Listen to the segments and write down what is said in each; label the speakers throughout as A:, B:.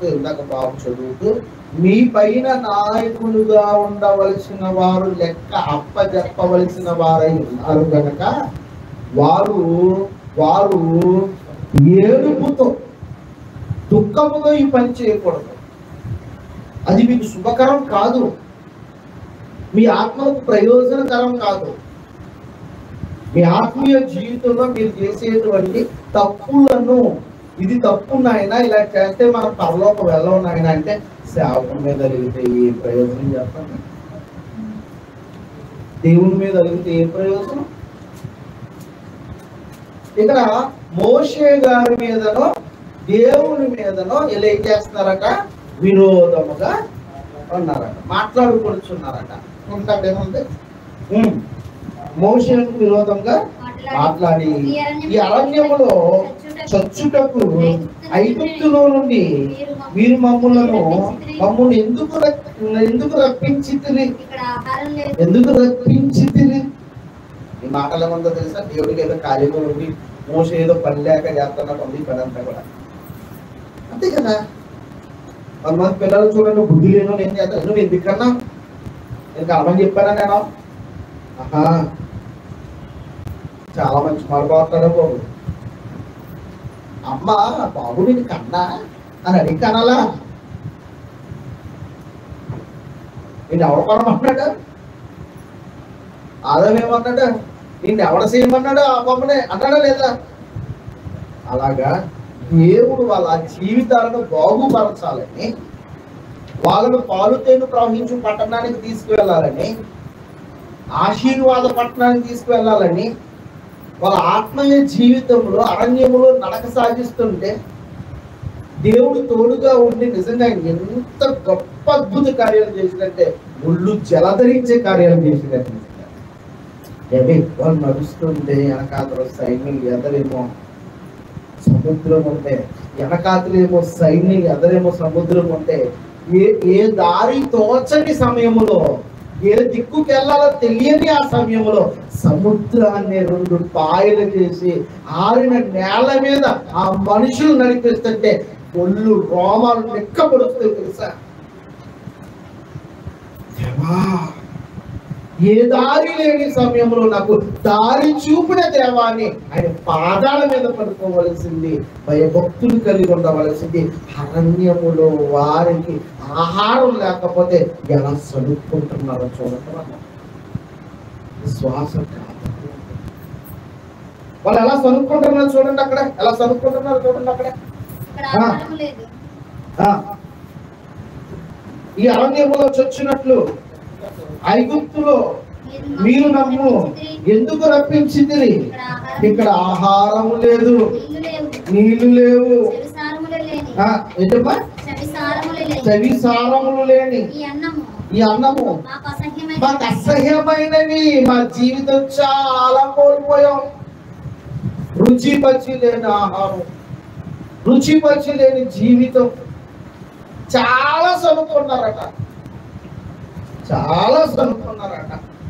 A: చెప్తూ ఇందాక బాబు చదువుతూ మీ పైన నాయకులుగా ఉండవలసిన వారు లెక్క అప్పజెప్పవలసిన వారై ఉన్నారు కనుక వారు వారు ఏడుపుతో దుఃఖముతో ఈ పని చేయకూడదు అది మీకు శుభకరం కాదు మీ ఆత్మకు ప్రయోజనకరం కాదు మీ ఆత్మీయ జీవితంలో మీరు చేసేటువంటి తప్పులను ఇది తప్పు నాయన ఇలా చేస్తే మనం పరలోక వెళ్ళం నాయన అంటే సేవకుని మీద అలిగితే ఏ ప్రయోజనం చెప్పండి దేవుని మీద అలిగితే ఏ ప్రయోజనం ఇక్కడ మోషే గారి మీదనో దేవుని మీదనో ఇలా ఏం చేస్తున్నారట విరోధముగా ఉన్నారట మాట్లాడుకుంటున్నారట ఉంటాడు ఏముంది ఉమ్. మోషేకు విరోధంగా మాట్లాడి ఈ అరణ్యములో చచ్చుటకు ఐగుప్తులో నుండి మీరు మమ్ములను మమ్మల్ని ఎందుకు రక్- ఎందుకు రప్పించి
B: ఇక్కడ ఆహారం లేదు
A: ఎందుకు రప్పించి ఈ మాటలు ఏముందో తెలుసా దేవుడికి ఏదో ఖాళీగా ఉండి మోస ఏదో పని లేక చేస్తున్నట్టు ఉంది ఈ పని అంతా కూడా అంతే కదా కొంతమంది పిల్లలు చూడండి బుద్ధి లేను నేను చేస్తాను నువ్వు ఎందుకన్నా నేను కలమని చెప్పానా నేను ఆహా చాలా మంచి మాట మాట్లాడా బాబు అమ్మ బాబు నేను కన్నా అని అడిగి కనాలా నేను ఎవరు కొనమన్నాడు ఆదం ఏమన్నాడు నిన్ను ఎవడ చేయమన్నాడు ఆ బొమ్మనే అన్నాడా లేదా అలాగా దేవుడు వాళ్ళ జీవితాలను బాగుపరచాలని వాళ్ళను పాలు తేను ప్రవహించు పట్టణానికి తీసుకువెళ్ళాలని ఆశీర్వాద పట్టణానికి తీసుకువెళ్ళాలని వాళ్ళ ఆత్మీయ జీవితంలో అరణ్యములో నడక సాగిస్తుంటే దేవుడు తోడుగా ఉండి నిజంగా ఎంత గొప్ప అద్భుత కార్యాలు చేసినట్టే ముళ్ళు జలధరించే కార్యాలు చేసినట్టు ఏమి వాళ్ళు నడుస్తుంటే వెనకాతలు సైన్యం ఎదరేమో సముద్రం ఉంటే వెనకాతలేమో సైన్యం ఎదరేమో సముద్రం ఉంటే ఏ ఏ దారి తోచని సమయంలో ఏ దిక్కుకి వెళ్ళాలో తెలియని ఆ సమయంలో సముద్రాన్ని రెండు పాయలు చేసి ఆరిన నేల మీద ఆ మనుషులు నడిపిస్తుంటే ఒళ్ళు రోమాలు లెక్కపడుస్తాయి తెలుసా దేవా, ఏ దారి లేని సమయంలో నాకు దారి చూపిన దేవాన్ని ఆయన పాదాల మీద పడుకోవలసింది భయభక్తులు కలిగి ఉండవలసింది అరణ్యములో వారికి ఆహారం లేకపోతే ఎలా చదువుకుంటున్నారో చూడండి విశ్వాసం కాదు వాళ్ళు ఎలా చదువుకుంటున్నారో చూడండి అక్కడ ఎలా చదువుకుంటున్నారో చూడండి అక్కడ
B: ఇక్కడ
A: ఆ.
B: ఆహారం లేదు
A: ఆ. ఈ అరణ్యములో చొచ్చినట్లు ఐగుప్తులో మీరు నమ్ము ఎందుకు రప్పించింది ఇక్కడ ఆహారము లేదు
B: ఇల్లు లేవు
A: నీళ్లు లేవు
B: చెవిసారములు లేని
A: ఆ, ఏంటమ్మా
B: చెవిసారములు లేని
A: చవి సారములు లేని
B: ఈ అన్నము
A: ఈ అన్నము
B: మాకు అసహ్యమైన
A: మాకు అసహ్యమైనవి మా జీవితం చాలా కోల్పోయాం రుచి పచ్చి లేని ఆహారం రుచి పచ్చి లేని జీవితం చాలా చదువుకున్నారట చాలా చదువుకున్నారట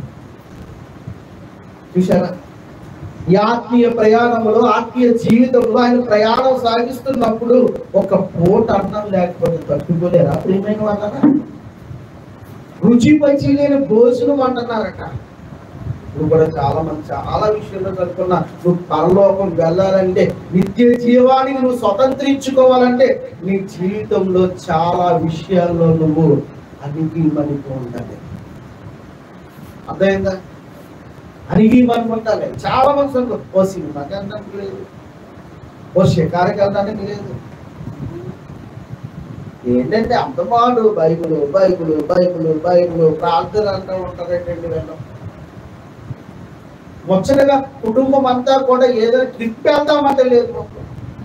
A: చూసారా ఈ ఆత్మీయ ప్రయాణంలో ఆత్మీయ జీవితంలో ఆయన ప్రయాణం సాగిస్తున్నప్పుడు ఒక పూట అన్నం లేకపోతే తట్టుకోలేరా ప్రియమైన వాళ్ళరా రుచి పచ్చి లేని భోజనం అంటున్నారట ఇప్పుడు కూడా చాలా మంది చాలా విషయంలో చదువుకున్నా నువ్వు పరలోకం వెళ్ళాలంటే నిత్య జీవానికి నువ్వు స్వతంత్రించుకోవాలంటే నీ జీవితంలో చాలా విషయాల్లో నువ్వు అణిగి మణిగి ఉండాలి అర్థమైందా అణిగి మణి ఉండాలి చాలా మంది చదువు ఓ సినిమాకి వెళ్ళడానికి లేదు ఓ షికారికి వెళ్ళడానికి లేదు ఏంటంటే అంతమాడు బైబులు బైబులు బైబులు బైబులు ప్రార్థన అంటూ ఉంటారు ఏంటండి వీళ్ళు ముచ్చటగా కుటుంబం అంతా కూడా ఏదైనా ట్రిప్ వెళ్దామంటే లేదు మాకు.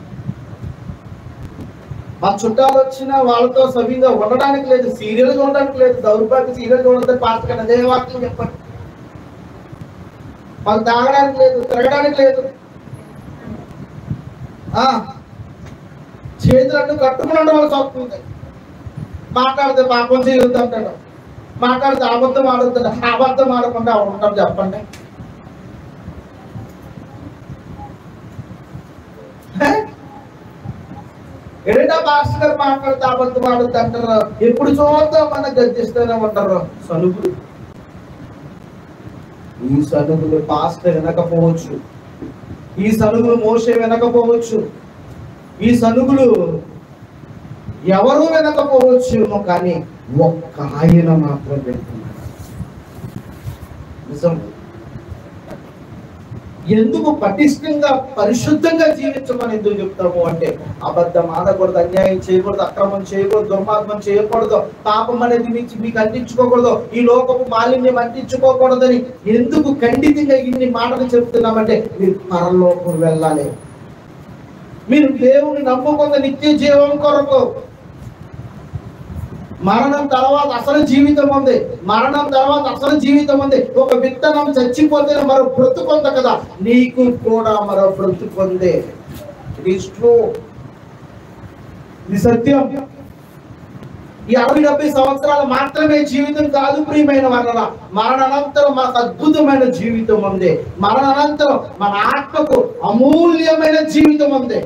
A: మా చుట్టాలు వచ్చిన వాళ్ళతో సవ్యంగా ఉండడానికి లేదు సీరియల్ చూడడానికి లేదు దౌర్భాగ్య సీరియల్ చూడడం పాస్ కన్నా అదే వాక్యం చెప్పండి మాకు తాగడానికి లేదు తిరగడానికి లేదు ఆ చేతులన్నీ కట్టుకుని ఉండవలసి వస్తుంది మాట్లాడితే పాపం చేయొద్దు అంటాడు మాట్లాడితే అబద్ధం ఆడుతాడు అబద్ధం ఆడకుండా ఉంటాం చెప్పండి హే? ఎడటా పాస్టర్ గారు మాట్లాడితే అబద్ధం ఆడుద్ది అంటారు ఎప్పుడు చూద్దాం మన గర్జిస్తూనే ఉంటారు సనుగులు ఈ సనుగులు పాస్టర్ వినకపోవచ్చు ఈ సనుగులు మోసే వినకపోవచ్చు ఈ సనుగులు ఎవరు వినకపోవచ్చు కానీ ఒక్క ఆయన మాత్రం వింటున్నాడు నిజం ఎందుకు పటిష్టంగా పరిశుద్ధంగా జీవించమని ఎందుకు చెప్తాము అంటే అబద్ధం ఆడకూడదు అన్యాయం చేయకూడదు అక్రమం చేయకూడదు దుర్మార్గం చేయకూడదు పాపం అనేది నుంచి మీకు అంటించుకోకూడదు ఈ లోకపు మాలిన్యం అంటించుకోకూడదని ఎందుకు ఖండితంగా ఇన్ని మాటలు చెప్తున్నామంటే మీరు పరలోకం వెళ్ళాలి మీరు దేవుని నమ్ముకున్న నిత్య జీవం కొరకు మరణం తర్వాత అసలు జీవితం ఉంది మరణం తర్వాత అసలు జీవితం ఉంది ఒక విత్తనం చచ్చిపోతే మరో బ్రతుకొంద కదా నీకు కూడా మరో బ్రతుకొందే ఇట్ ఈస్ ట్రూ ఇది సత్యం ఈ అరవై డెబ్బై సంవత్సరాలు మాత్రమే జీవితం కాదు ప్రియమైన వల్ల మరణానంతరం మనకు అద్భుతమైన జీవితం ఉంది మరణానంతరం మన ఆత్మకు అమూల్యమైన జీవితం ఉంది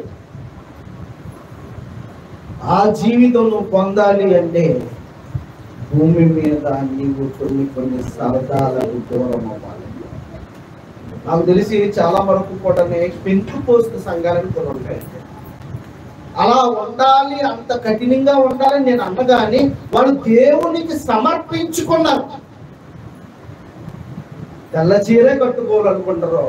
A: ఆ జీవితం నువ్వు పొందాలి అంటే భూమి మీద నీవు కొన్ని కొన్ని సరదాలకు దూరం అవ్వాలి నాకు తెలిసి చాలా వరకు కూడా పెంచు పోస్ట్ సంఘాలకు కూడా ఉంటాయి అలా ఉండాలి అంత కఠినంగా ఉండాలని నేను అన్నగాని వాళ్ళు దేవునికి సమర్పించుకున్నారు తెల్ల చీరే కట్టుకోవాలనుకుంటారు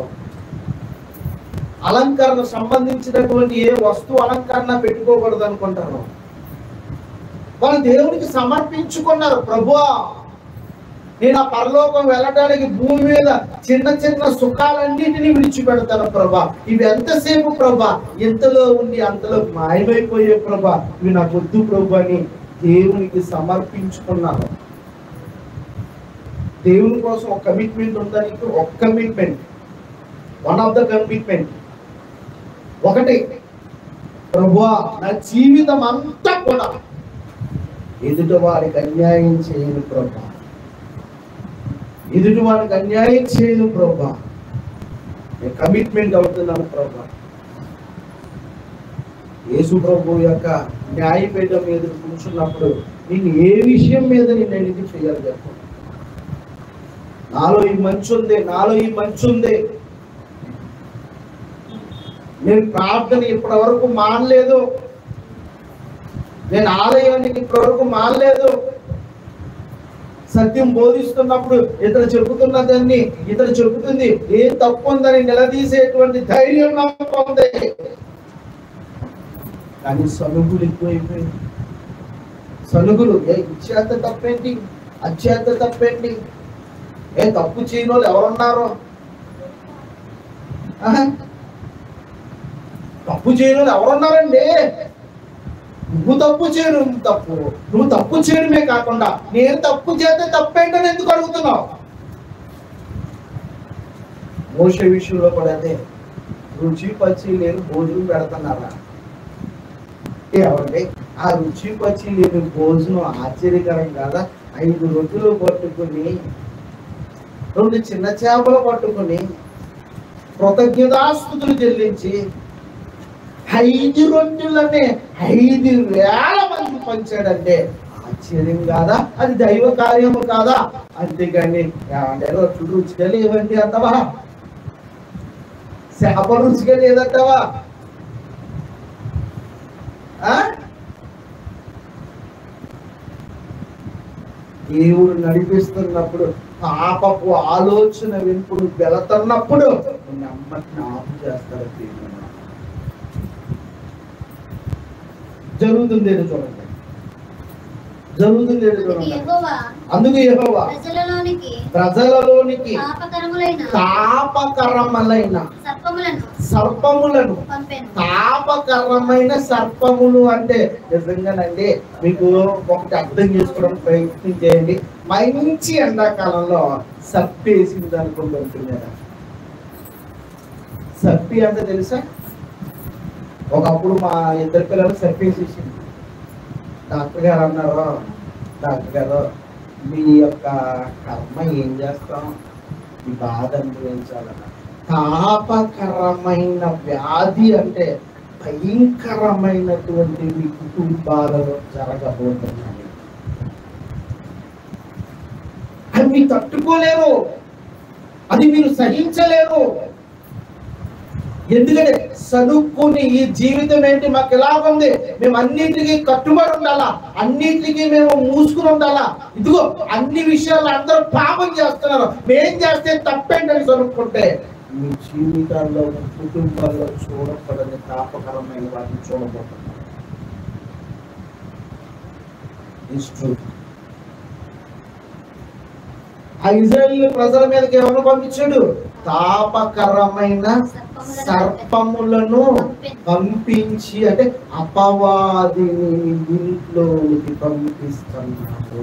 A: అలంకరణ సంబంధించినటువంటి ఏ వస్తువు అలంకరణ పెట్టుకోకూడదు అనుకుంటారు వాళ్ళు దేవునికి సమర్పించుకున్నారు ప్రభువా నేను ఆ పరలోకం వెళ్ళడానికి భూమి మీద చిన్న చిన్న సుఖాలన్నిటినీ విడిచిపెడతాను ప్రభా ఇవి ఎంతసేపు ప్రభా ఎంతలో ఉండి అంతలో మాయమైపోయే ప్రభా ఇవి నాకు వద్దు ప్రభు అని దేవునికి సమర్పించుకున్నారు దేవుని కోసం ఒక కమిట్మెంట్ ఉందా నీకు ఒక commitment one of the commitment ఒకటి ప్రభువా నా జీవితం అంతా కూడా ఎదుటి వారికి అన్యాయం చేయను ప్రభా ఎదుటి వారికి అన్యాయం చేయను ప్రభా నేను కమిట్మెంట్ అవుతున్నాను ప్రభా యేసు ప్రభు యొక్క న్యాయపీఠం మీద కూర్చున్నప్పుడు నేను ఏ విషయం మీద నేను అడిగి చేయాలి చెప్పు నాలో ఈ మంచి ఉంది నాలో ఈ మంచి ఉంది నేను ప్రార్థన ఇప్పటి వరకు మానలేదు నేను ఆలయానికి ఇప్పటి వరకు మానలేదు సత్యం బోధిస్తున్నప్పుడు ఇతడు చెబుతున్నదాన్ని ఇతడు చెబుతుంది ఏం తప్పు ఉందని నిలదీసేటువంటి ధైర్యం నాకు ఉంది కానీ సనుగులు ఎక్కువైపోయింది సనుగులు ఏ ఇచ్చేత తప్పేంటి అచ్చేత తప్పేంటి ఏ తప్పు చేయని వాళ్ళు ఎవరున్నారు ఆహా. తప్పు చేయని వాళ్ళు ఎవరున్నారండి నువ్వు తప్పు చేయను నువ్వు తప్పు నువ్వు తప్పు చేయడమే కాకుండా నేను తప్పు చేస్తే తప్పేంటని ఎందుకు అడుగుతున్నావు మోస విషయంలో కూడా అదే రుచి పచ్చి లేని భోజనం పెడుతున్నారా ఏమండి ఆ రుచి పచ్చి లేని భోజనం ఆశ్చర్యకరం కాదా ఐదు రొట్టెలు పట్టుకుని రెండు చిన్న చేపలు పట్టుకుని కృతజ్ఞతాస్తుతులు చెల్లించి ఐదు రొట్టెలనే ఐదు వేల మంది పంచాడంటే ఆశ్చర్యం కాదా అది దైవ కార్యము కాదా అంతేగాని ఏమంటే రొట్టెలు రుచిగా లేవండి అంటవా చేప రుచిగా లేదంటావా ఆ? దేవుడు నడిపిస్తున్నప్పుడు పాపపు ఆలోచన వెనుపుడు వెళుతున్నప్పుడు నమ్మకం ఆపు చేస్తారు దేవుడు జరుగుతుంది ఏదో చూడండి జరుగుతుంది ఏదో
B: అందుకు
A: చూడండి
B: యెహోవా
A: అందుకు యెహోవా
B: ప్రజలలోనికి
A: ప్రజలలోనికి
B: పాపకరములైన
A: తాపకరములైన
B: సర్పములను
A: సర్పములను
B: పంపెను
A: తాపకరమైన సర్పములు అంటే నిజంగానండి మీకు ఒకటి అర్థం చేసుకోవడం ప్రయత్నం చేయండి మంచి ఎండాకాలంలో సర్పేసింది అనుకుంటూ ఉంటున్నారా సర్పి అంటే తెలుసా ఒకప్పుడు మా ఇద్దరు పిల్లలు సర్పేసేసింది డాక్టర్ గారు అన్నారు డాక్టర్ గారు మీ యొక్క కర్మ ఏం చేస్తాం మీ బాధ అనుభవించాలన్న తాపకరమైన వ్యాధి అంటే భయంకరమైనటువంటి మీ కుటుంబాలలో జరగబోతున్నాయి అది మీరు తట్టుకోలేరు అది మీరు సహించలేరు ఎందుకంటే చదువుకుని ఈ జీవితం ఏంటి మాకు ఎలా ఉంది మేము అన్నిటికీ కట్టుబడి ఉండాలా అన్నిటికీ మేము మూసుకుని ఉండాలా ఇదిగో అన్ని విషయాలు అందరూ పాపం చేస్తున్నారు మేం చేస్తే తప్పేంటని చదువుకుంటే మీ జీవితాల్లో మీ కుటుంబాల్లో చూడకూడని తాపకరమైన వాటిని చూడబోతున్నారు It's true. ఆ ఇజ్రాయేల్ ప్రజల మీదకి ఎవరు పంపించాడు తాపకరమైన సర్పములను పంపించి అంటే అపవాదిని ఇంట్లోకి పంపిస్తున్నాడు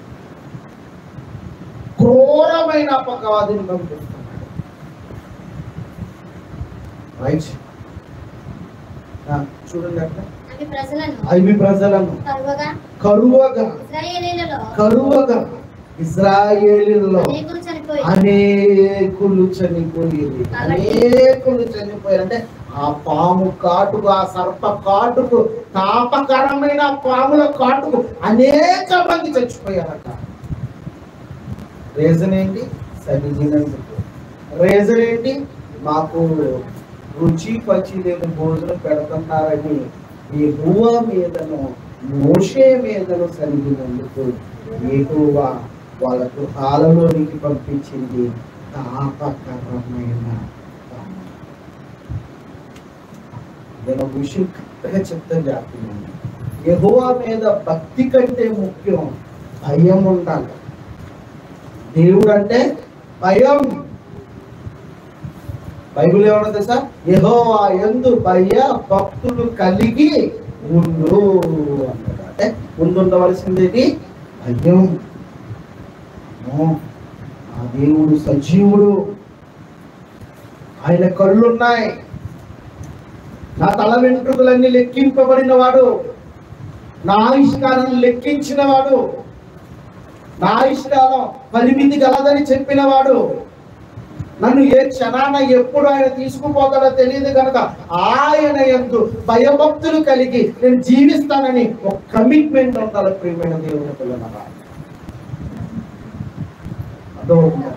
A: క్రూరమైన అపవాదిని పంపిస్తున్నాడు రైట్ చూడండి అక్కడ
B: అవి ప్రజలను
A: అవి ప్రజలను
B: కరువగా
A: కరువగా
B: ఇశ్రాయేలీలలో
A: కరువగా ఇజ్రాయేలీలో
B: అనేకులు చనిపోయి
A: అనేకులు చనిపోయేది అనేకులు చనిపోయారు అంటే ఆ పాము కాటుకు ఆ సర్ప కాటుకు తాపకరమైన పాముల కాటుకు అనేక మంది చచ్చిపోయారట రీజన్ ఏంటి సరిగినందుకు రీజన్ ఏంటి మాకు రుచి పచి లేని భోజనం పెడుతున్నారని ఈ హువ మీదను మోషే మీదను సరిగినందుకు ఎక్కువ వాళ్ళ గృహాలలోనికి పంపించింది తాపకరమైన పాము. నేను ఒక విషయం కరెక్ట్గా చెప్తాను జాగ్రత్తగా యెహోవా మీద భక్తి కంటే ముఖ్యం భయం ఉండాలి దేవుడు అంటే భయం బైబిల్ ఏమన్నా తెలుసా యెహోవా ఎందు భయ భక్తులు కలిగి ఉండు అన్నాడు అంటే ముందు ఉండవలసింది భయం అమ్మో, ఆ దేవుడు సజీవుడు ఆయన కళ్ళున్నాయి నా తల వెంట్రుకలన్నీ లెక్కింపబడిన వాడు నా ఆయుష్కాలను లెక్కించిన వాడు నా ఆయుష్కాలం పరిమితి గలదని చెప్పిన వాడు నన్ను ఏ క్షణాన ఎప్పుడు ఆయన తీసుకుపోతాడో తెలియదు కనుక ఆయన ఎందు భయభక్తులు కలిగి నేను జీవిస్తానని ఒక కమిట్మెంట్ ఉండాలి ప్రియమైన దేవుని పిల్లల అర్థమవుతుందా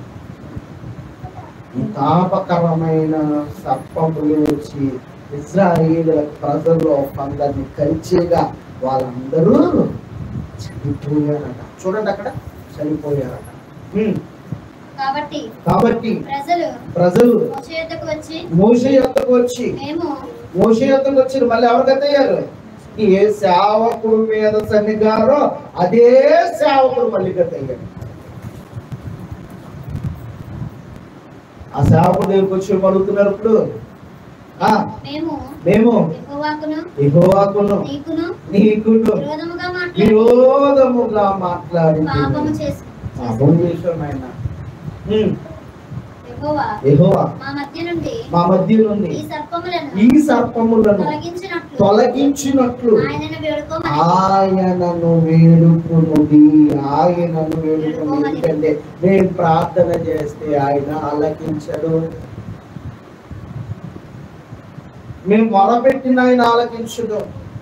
A: ఈ తాపకరమైన సర్పములు వచ్చి ఇజ్రాయేలుల ప్రజల్లో కొందరిని కలిచేగా వాళ్ళందరూ చనిపోయారట చూడండి అక్కడ చనిపోయారట హ్మ్.
B: కాబట్టి
A: కాబట్టి
B: ప్రజలు
A: ప్రజలు
B: మోషే యొద్దకు వచ్చి
A: మోషే యొక్కకు వచ్చి
B: మేము
A: మోషే యొక్కకు వచ్చి మళ్ళీ ఎవరు గతయ్యారు ఏ సేవకుడు మీద సన్నిగారో అదే సేవకుడు మళ్ళీ గతయ్యాడు ఆ సేవకుడు దగ్గరికి వచ్చి పలుకుతున్నారు ఇప్పుడు ఆ
B: మేము
A: మేము
B: యెహోవాకును
A: యెహోవాకును
B: నీకును
A: నీకును
B: విరోధముగా మాట్లాడి
A: విరోధముగా మాట్లాడి
B: పాపము చేసి
A: పాపం చేశాం ఆయన హ్మ్.
B: యెహోవా
A: యెహోవా
B: మా మధ్య నుండి
A: మా మధ్య నుండి
B: ఈ సర్పములను
A: ఈ సర్పములను
B: తొలగించినట్లు
A: తొలగించినట్లు
B: ఆయనను వేడుకోమని
A: ఆయనను వేడుకునుడి ఆయనను వేడుకుని ఎందుకంటే నేను ప్రార్థన చేస్తే ఆయన ఆలకించడు మేము మొరపెట్టిన ఆయన ఆలకించడు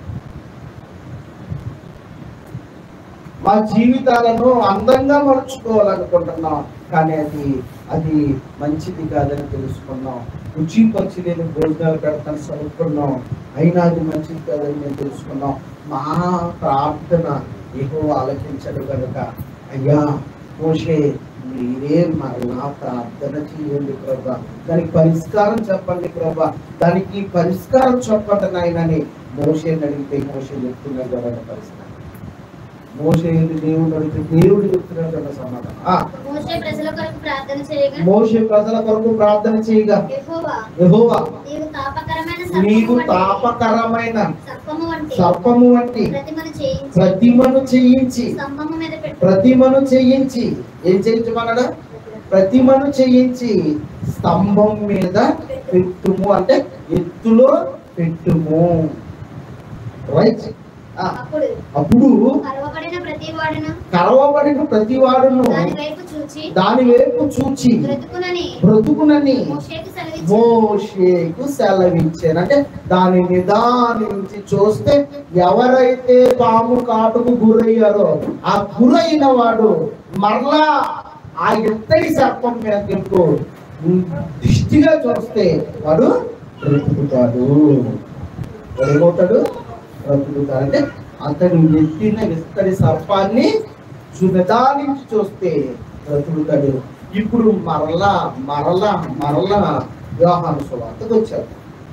A: మా జీవితాలను అందంగా మలుచుకోవాలనుకుంటున్నాం కానీ అది అది మంచిది కాదని తెలుసుకున్నాం రుచి పచ్చి లేని భోజనాలు పెడతాను చదువుకున్నాం అయినా అది మంచిది కాదని మేము తెలుసుకున్నాం మా ప్రార్థన ఏహో ఆలకించడు కనుక అయ్యా మోషే మీరే మరలా ప్రార్థన చేయండి ప్రభా దానికి పరిష్కారం చెప్పండి ప్రభా దానికి పరిష్కారం చెప్పండి నాయనని మోషే అడిగితే మోషే చెప్తున్నారు కదా పరిష్కారం మోషే ఏంటి దేవుడు అడిగితే దేవుడు చెప్తున్నాడు కదా సమాధానం ఆ,
B: మోషే ప్రజల కొరకు ప్రార్థన చేయగా
A: మోషే ప్రజల కొరకు ప్రార్థన చేయగా
B: యెహోవా
A: యెహోవా
B: నీవు తాపకరమైన
A: నీకు
B: సర్పము వంటి
A: తాపకరమైన
B: సర్పము వంటి
A: సర్పము వంటి
B: ప్రతిమను చేయించి
A: ప్రతిమను చేయించి
B: స్తంభము మీద పెట్టు
A: ప్రతిమను చేయించి ఏం చేయించమన్నాడు ప్రతిమను చేయించి స్తంభం మీద పెట్టుము అంటే ఎత్తులో పెట్టుము రైట్
B: అప్పుడు
A: అప్పుడు
B: కలవబడిన ప్రతి వాడును
A: కరవబడిన ప్రతి వాడును
B: దాని వైపు చూచి
A: దాని వైపు చూచి
B: బ్రతుకునని
A: బ్రతుకునని
B: మోషేకి సెలవిచ్చాను సెలవిచ్చాను
A: మోషేకు సెలవిచ్చాను అంటే దాని నిదానించి చూస్తే ఎవరైతే పాము కాటుకు గురయ్యారో ఆ గురైన వాడు మరలా ఆ ఎత్తడి సర్పం మీద తింటూ దృష్టిగా చూస్తే వాడు బ్రతుకుతాడు వాడు ఏమవుతాడు బ్రతుకుతాడు అంటే అతడు ఎత్తిన ఇత్తడి సర్పాన్ని నిదానించి చూస్తే బ్రతుకుతాడు ఇప్పుడు మరలా మరలా మరలా వ్యవహార సువార్తకు వచ్చారు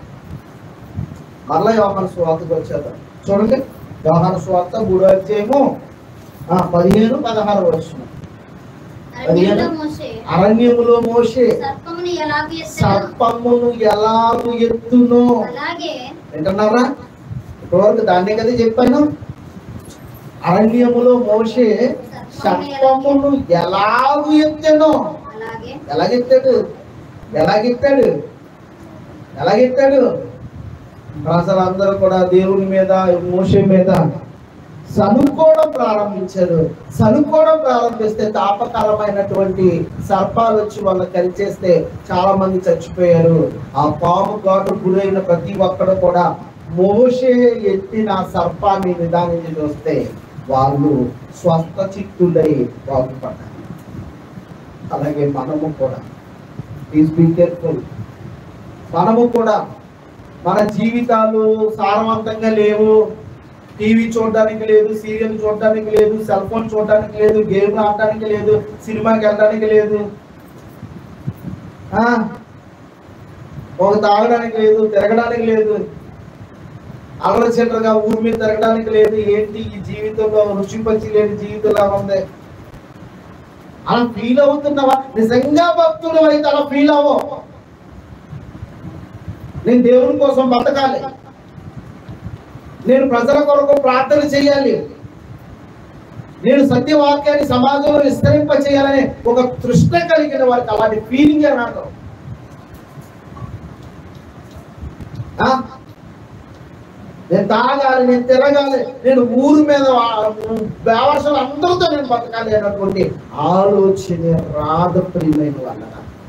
A: మరలా వ్యవహార సువార్తకు వచ్చారు చూడండి వ్యవహార సువార్త మూడో అధ్యాయము ఆ, పదిహేను పదహారు వచ్చిన
B: అరణ్యంలో మోషే
A: అరణ్యములో మోషే
B: సర్పమును ఎలాగ ఎత్తెనో
A: సర్పమును ఎలాగు ఎత్తును
B: అలాగే
A: వింటున్నారా ఇప్పటివరకు దాన్నే కదా చెప్పాను అరణ్యములో మోషే సర్పమును ఎలాగు ఎత్తెనో
B: అలాగే
A: ఎలాగెత్తాడు ఎలాగెత్తాడు ఎలాగెత్తాడు ప్రజలందరూ కూడా దేవుని మీద మోషే మీద సనుక్కోవడం ప్రారంభించారు సనుక్కోవడం ప్రారంభిస్తే తాపకరమైనటువంటి సర్పాలు వచ్చి వాళ్ళని కరిచేస్తే చాలా మంది చచ్చిపోయారు ఆ పాము ఘాటు గురైన ప్రతి ఒక్కడు కూడా మోషే ఎత్తిన సర్పాన్ని నిదానించి చూస్తే వాళ్ళు స్వస్థ చిత్తులై బాగుపడ్డారు అలాగే మనము కూడా ప్లీజ్ బీ కేర్ఫుల్ మనము కూడా మన జీవితాలు సారవంతంగా లేవు టీవీ చూడడానికి లేదు సీరియల్ చూడడానికి లేదు సెల్ ఫోన్ చూడడానికి లేదు గేమ్ ఆడడానికి లేదు సినిమాకి వెళ్ళడానికి లేదు ఆ? ఒక తాగడానికి లేదు తిరగడానికి లేదు అల్లరి చిల్లరగా ఊరి మీద తిరగడానికి లేదు ఏంటి ఈ జీవితంలో రుచి పచ్చి లేని జీవితంలా ఉంది అలా ఫీల్ అవుతున్నావా నిజంగా భక్తుడు అయితే అలా ఫీల్ అవ్వవు నేను దేవుని కోసం బతకాలి నేను ప్రజల కొరకు ప్రార్థన చేయాలి నేను సత్యవాక్యాన్ని సమాజంలో విస్తరింప చేయాలనే ఒక తృష్ణ కలిగిన వారికి అలాంటి ఫీలింగ్ రాదు ఆ? నేను తాగాలి నేను తిరగాలి నేను ఊరు మీద వ్యవసాయాలు అందరితో నేను బతకాలి అన్నటువంటి ఆలోచన రాదు ప్రియమైన వాళ్ళ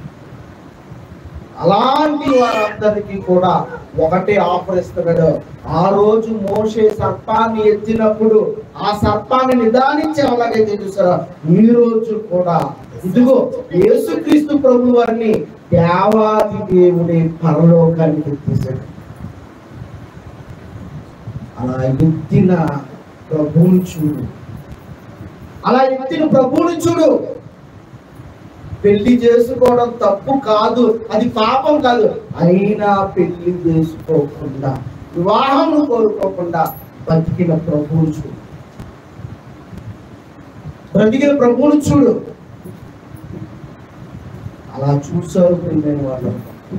A: అలాంటి వారందరికీ కూడా ఒకటే ఆఫర్ ఇస్తున్నాడు ఆ రోజు మోసే సర్పాన్ని ఎత్తినప్పుడు ఆ సర్పాన్ని నిదానించే అలాగైతే చూసారా ఈ రోజు కూడా ఇదిగో యేసుక్రీస్తు ప్రభు వారిని దేవాది దేవుడి పరలోకానికి ఎత్తేసాడు అలా ఎత్తిన ప్రభువుని చూడు అలా ఎత్తిన ప్రభువుని చూడు పెళ్లి చేసుకోవడం తప్పు కాదు అది పాపం కాదు అయినా పెళ్లి చేసుకోకుండా వివాహం కోరుకోకుండా బతికిన ప్రభువుని చూడు బ్రతికిన ప్రభువుని చూడు అలా చూశారు ప్రియమైన వాళ్ళు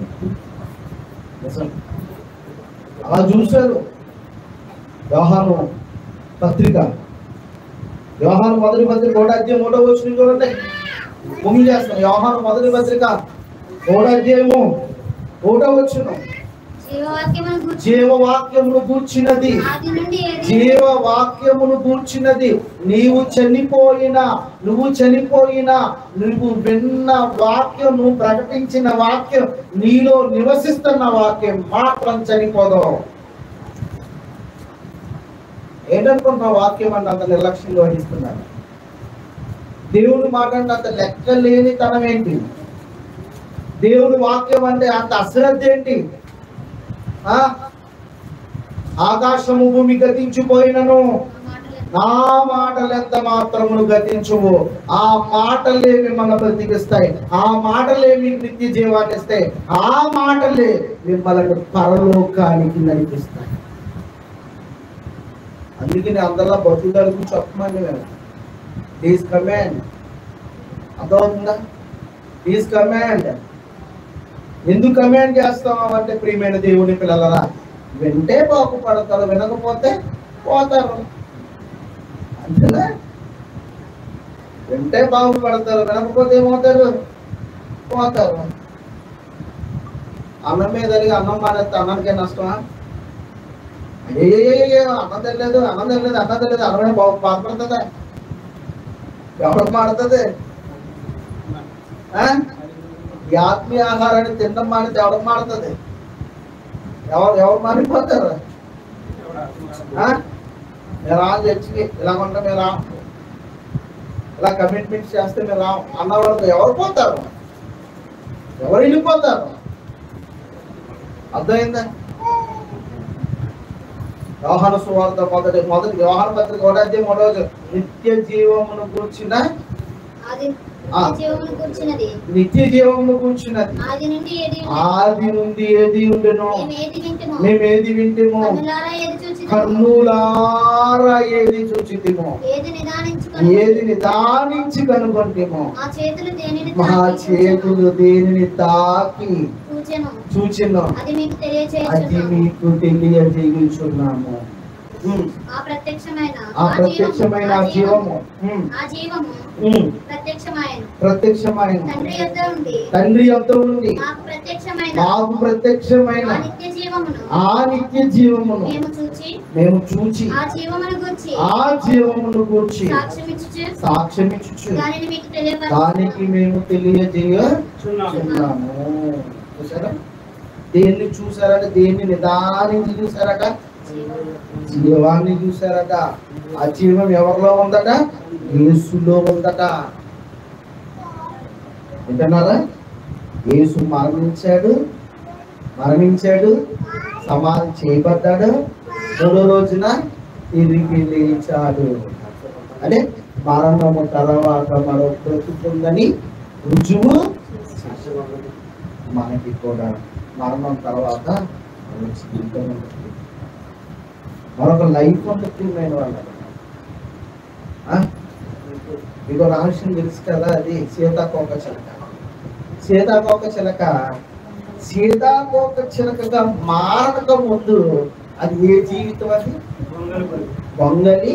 A: నిజం. అలా చూశారు వ్యవహారం పత్రిక వ్యవహారం మొదటి పత్రిక ఒకటి అధ్యాయం మూడో వచ్చిన చూడండి ముగి చేస్తాం వ్యవహారం మొదటి పత్రిక ఒకటో అధ్యాయము ఒకటో వచ్చును
B: జీవవాక్యమును గూర్చి
A: జీవవాక్యమును కూర్చున్నది
B: ఆది నుండి ఏది
A: జీవవాక్యమును కూర్చున్నది నీవు చనిపోయినా నువ్వు చనిపోయినా నువ్వు విన్న వాక్యం నువ్వు ప్రకటించిన వాక్యం నీలో నివసిస్తున్న వాక్యం మాత్రం చనిపోదు ఏంటనుకుంటున్నా వాక్యం అంటే అంత నిర్లక్ష్యంగా వహిస్తున్నారు దేవుడు మాట అంటే అంత లెక్క లేని తనం ఏంటి దేవుడి వాక్యం అంటే అంత అశ్రద్ధ ఏంటి ఆ? ఆకాశము భూమి గతించిపోయినను
B: మాటలు
A: నా మాటలు ఎంత మాత్రమును గతించువు ఆ మాటలే మిమ్మల్ని బ్రతికిస్తాయి ఆ మాటలే మీకు నిత్య జీవాన్ని ఇస్తాయి ఆ మాటలే మిమ్మల్ని పరలోకానికి నడిపిస్తాయి అందుకే నేను అందరిలో బతుకుదలకు చెప్పమని నేను ప్లీజ్ కమాండ్ అర్థమవుతుందా ప్లీజ్ కమాండ్ ఎందుకు కమాండ్ చేస్తాం అంటే ప్రియమైన దేవుని పిల్లలరా వింటే బాగుపడతారు వినకపోతే పోతారు అంతేనా వింటే బాగుపడతారు వినకపోతే ఏమవుతారు పోతారు అన్నం మీద అడిగి అన్నం మానేస్తే అన్నానికే నష్టమా అయ్యో అన్నం తెలియదు అన్నం తెలియదు అన్నం తెలియదు అన్నమే బాగు బాధపడుతుందా ఎవరు మాడుతుంది ఆ? ఈ ఆత్మీయ ఆహారాన్ని తినడం మానేది ఎవరు మారుతుంది ఎవరు ఎవరు మారిపోతారు ఆ? మీరు రా చర్చికి ఇలా ఉంటే మీరు రా ఇలా కమిట్మెంట్స్ చేస్తే మీరు రా అన్న వాళ్ళతో ఎవరు పోతారు ఎవరు వెళ్ళిపోతారు అర్థమైందా వ్యవహార సువార్త మొదటి మొదటి వ్యవహార పత్రిక ఒకటి మూడో నిత్య జీవమును కూర్చిన
B: ఆది
A: ఆ.
B: జీవమును కూర్చున్నది
A: నిత్య జీవమును కూర్చున్నది
B: ఆది నుండి ఏది
A: ఆది నుండి ఏది ఉండెను
B: మేము ఏది వింటుమో
A: మేము ఏది వింటిమో
B: కన్నులారా ఏది చూచి
A: కన్నులారా ఏది చూచితిమో
B: ఏది నిదానించుకొని
A: ఏది నిదానించి కనుగొంటేమో
B: మా చేతులు దేనిని
A: మా
B: తాకి
A: చేతులు దేనిని తాకి
B: చూచెను
A: చూచినో
B: అది మీకు
A: అది
B: తెలియచేయుచున్నాము
A: మీకు తెలియజేయుచున్నాము ఉమ్.
B: ఆ ప్రత్యక్షమైన
A: ఆ ప్రత్యక్షమైన ఆ జీవము ఉమ్.
B: ఆ జీవము
A: ఉమ్.
B: ప్రత్యక్షమైన
A: ప్రత్యక్షమైన
B: తండ్రి యొద్ద ఉండి
A: తండ్రి యొక్క నుండి
B: మాకు ప్రత్యక్షమైన
A: మాకు ప్రత్యక్షమైన
B: ఆ నిత్య జీవమును
A: ఆ నిత్య జీవమును
B: మేము చూచి
A: మేము చూచి
B: ఆ జీవమును గురించి
A: ఆ జీవమును కూర్చి
B: సాక్ష్యమిచ్చుచు
A: సాక్ష్యమిచ్చు
B: దానిని మీకు
A: దానికి
B: తెలియపరచుచున్నాము.
A: మేము తెలియజేయుచున్నాము చూసారా దేన్ని చూసారట దేన్ని నిదానించి చూసారట జీవాన్ని చూసారట ఆ జీవం ఎవరిలో ఉందట యేసులో ఉందట వింటున్నారా యేసు మరణించాడు మరణించాడు సమాధి చేయబడ్డాడు మూడో రోజున తిరిగి లేచాడు అంటే మరణము తర్వాత మరో బ్రతుకుందని రుజువు మనకి కూడా మరణం తర్వాత మరో జీవితం ఉంటుంది. మరొక లైఫ్ ఉంటుంది నేను వాళ్ళకి ఆ? మీకు రహస్యం తెలుసు కదా అది సీతాకోక చిలక సీతాకోక చిలక సీతాకోక చిలకగా మారక ముందు అది ఏ జీవితం అది పొంగలి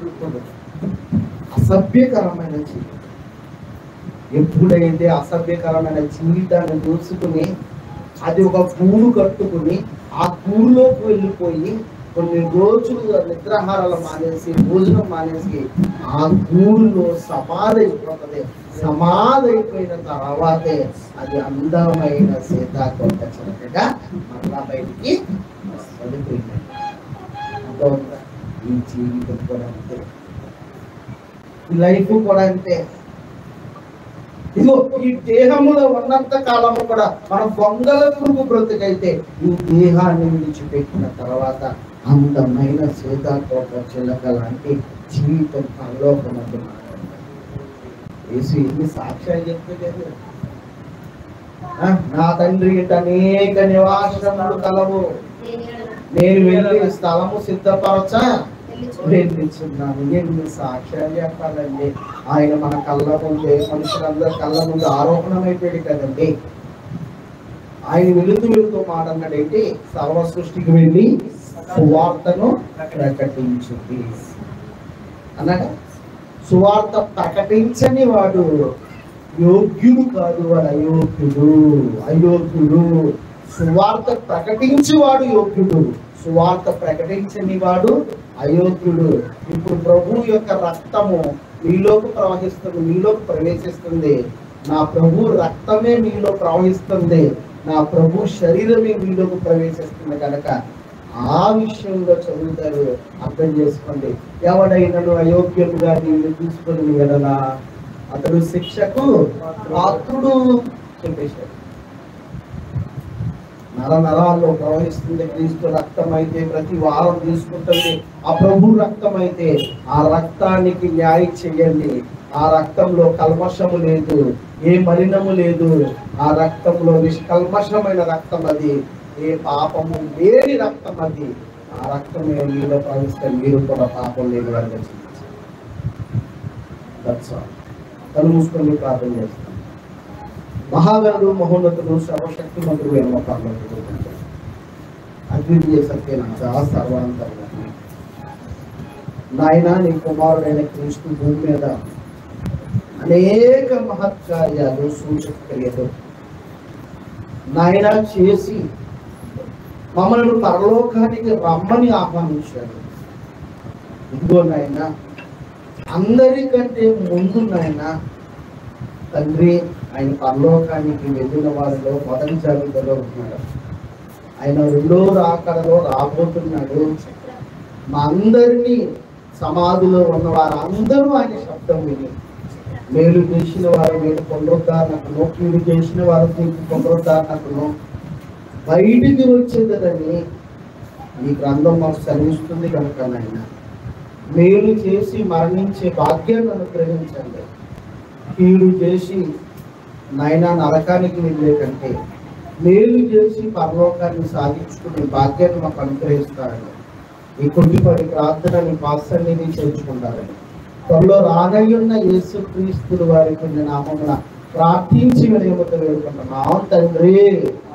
A: అసభ్యకరమైన జీవితం ఎప్పుడైతే అసభ్యకరమైన జీవితాన్ని దూసుకుని అది ఒక గూడు కట్టుకుని ఆ గూడులోకి వెళ్ళిపోయి కొన్ని రోజులు నిద్రాహారాలు మానేసి భోజనం మానేసి ఆ గూడులో సమాధి అయిపోతుంది సమాధి అయిపోయిన తర్వాతే అది అందమైన సీతాకోక చిలకగా మరలా బయటికి వదిలిపోయింది అర్థమవుతుందా? ఈ జీవితం కూడా అంతే ఈ లైఫ్ కూడా అంతే ఇదిగో ఈ దేహములో ఉన్నంత కాలము కూడా మనం బొంగల పురుగు బ్రతుకైతే ఈ దేహాన్ని విడిచిపెట్టిన తర్వాత అందమైన సీతాకోక చిలక లాంటి జీవితం పరలోకమందు యేసు ఎన్ని సాక్ష్యాలు చెప్తలేదు ఆ, నా తండ్రి ఇంట అనేక నివాసములు కలవు
B: దేని ఎడల
A: నేను వెళ్ళి స్థలము సిద్ధపరచ
B: వెళ్ళి చూడు.
A: వెళ్ళిచున్నాను ఎన్ని సాక్ష్యాలు చెప్పాలండి ఆయన మన కళ్ళ ముందే మనుషులందరి కళ్ళ ముందు ఆరోపణమైపోయాడు కదండి ఆయన వెళుతూ వెళుతూ మాట అన్నాడేంటి సర్వ సృష్టికి వెళ్ళి సువార్తను ప్రకటించుడి అన్నాడు సువార్త ప్రకటించని వాడు యోగ్యుడు కాదు వాడు అయోగ్యుడు అయోగ్యుడు సువార్త ప్రకటించి వాడు యోగ్యుడు సువార్త ప్రకటించని వాడు అయోగ్యుడు ఇప్పుడు ప్రభు యొక్క రక్తము మీలోకి ప్రవహిస్తుంది మీలోకి ప్రవేశిస్తుంది నా ప్రభు రక్తమే మీలో ప్రవహిస్తుంది నా ప్రభు శరీరమే మీలోకి ప్రవేశిస్తుంది కనుక ఆ విషయంలో చదువుతారు అర్థం చేసుకోండి ఎవడైనను అయోగ్యముగా నీవు తీసుకొని ఎడలా అతడు శిక్షకు పాత్రుడు చెప్పేశాడు నర నరాల్లో ప్రవహిస్తుంది క్రీస్తు రక్తం అయితే ప్రతి వారం తీసుకుంటుంది ఆ ప్రభు రక్తం అయితే ఆ రక్తానికి న్యాయం చేయండి ఆ రక్తంలో కల్మషము లేదు ఏ మలినము లేదు ఆ రక్తంలో నిష్కల్మషమైన రక్తం అది ఏ పాపము లేని రక్తం అది ఆ రక్తమే మీలో ప్రవహిస్తే మీరు కూడా పాపం లేని వారిగా జీవించాలి That's all. కళ్ళు మూసుకొని ప్రార్థన చేస్తాం మహాగణుడు మహోన్నతుడు సర్వశక్తిమంతుడు ఏమో పర్లేదు అద్వితీయ సత్యనాథ సర్వాంతర్యామి నాయన నీ కుమారుడైన క్రీస్తు భూమి మీద అనేక మహత్కార్యాలు సూచక క్రియలు నాయన చేసి మమ్మల్ని పరలోకానికి రమ్మని ఆహ్వానించాడు ఇదిగో నాయన అందరికంటే ముందు నాయన తండ్రి ఆయన పరలోకానికి వెళ్ళిన వారిలో మొదటి జాబితాలో ఉన్నాడు ఆయన రెండో రాకడలో రాబోతున్నాడు మా అందరినీ సమాధిలో ఉన్న వారందరూ ఆయన శబ్దం విని మేలు చేసిన వారు మేలు పునరుద్ధారణకును కీడు చేసిన వారు తీర్పు పునరుద్ధారణకును బయటికి వచ్చేదని ఈ గ్రంథం మాకు చదివిస్తుంది కనుక నాయన మేలు చేసి మరణించే భాగ్యాన్ని అనుగ్రహించండి కీడు చేసి నాయన నరకానికి వెళ్ళే కంటే మేలు చేసి పరలోకాన్ని సాధించుకునే భాగ్యాన్ని మాకు అనుగ్రహిస్తారని ఈ కొద్దిపాటి ప్రార్థన నీ పాసన్నిధి చేర్చుకుంటారని త్వరలో రానయ్యున్న యేసు క్రీస్తుడు వారి కొన్ని నామమున ప్రార్థించి వినయమతో వేడుకుంటున్నాం తండ్రి